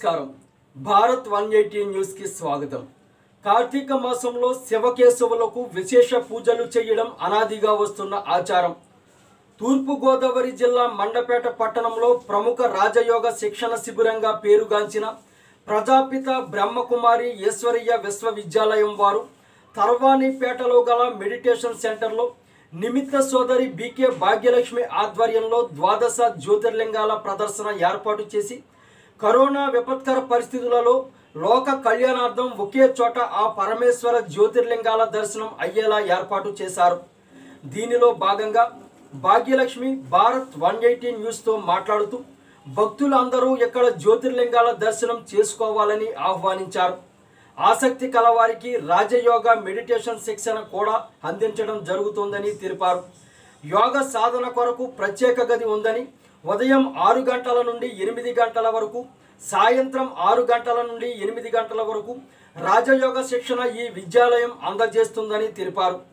నమస్కారం Bharat one eighty న్యూస్కి స్వాగతం కార్తీక మాసంలో శివకేశవులకు విశేష పూజలు చేయడం అనాదిగా వస్తున్న ఆచారం తూర్పుగోదావరి జిల్లా మండపేట పట్టణంలో ప్రముఖ రాజయోగ శిక్షణ శిబిరంగా పేరుగాంచిన ప్రజాపిత బ్రహ్మకుమారి ఈశ్వరీయ విశ్వవిద్యాలయం వారు తర్వాణిపేటలో గల మెడిటేషన్ సెంటర్లో నిమిత్త సోదరి బీకే భాగ్యలక్ష్మి ఆధ్వర్యంలో ద్వాదశ జ్యోతిర్లింగాల ప్రదర్శన ఏర్పాటు చేసి కరోనా విపత్కర పరిస్థితులలో లోక కళ్యాణార్థం ఒకే చోట ఆ పరమేశ్వర జ్యోతిర్లింగాల దర్శనం అయ్యేలా ఏర్పాటు చేశారు దీనిలో భాగంగా భాగ్యలక్ష్మి భారత్ వన్ ఎయిటీ న్యూస్తో మాట్లాడుతూ భక్తులందరూ ఇక్కడ జ్యోతిర్లింగాల దర్శనం చేసుకోవాలని ఆహ్వానించారు ఆసక్తి కలవారికి రాజయోగ మెడిటేషన్ శిక్షణ కూడా అందించడం జరుగుతుందని తెలిపారు యోగ సాధన కొరకు ప్రత్యేక గది ఉందని ఉదయం ఆరు గంటల నుండి ఎనిమిది గంటల వరకు సాయంత్రం ఆరు గంటల నుండి ఎనిమిది గంటల వరకు రాజయోగ శిక్షణ ఈ విద్యాలయం అందజేస్తుందని తెలిపారు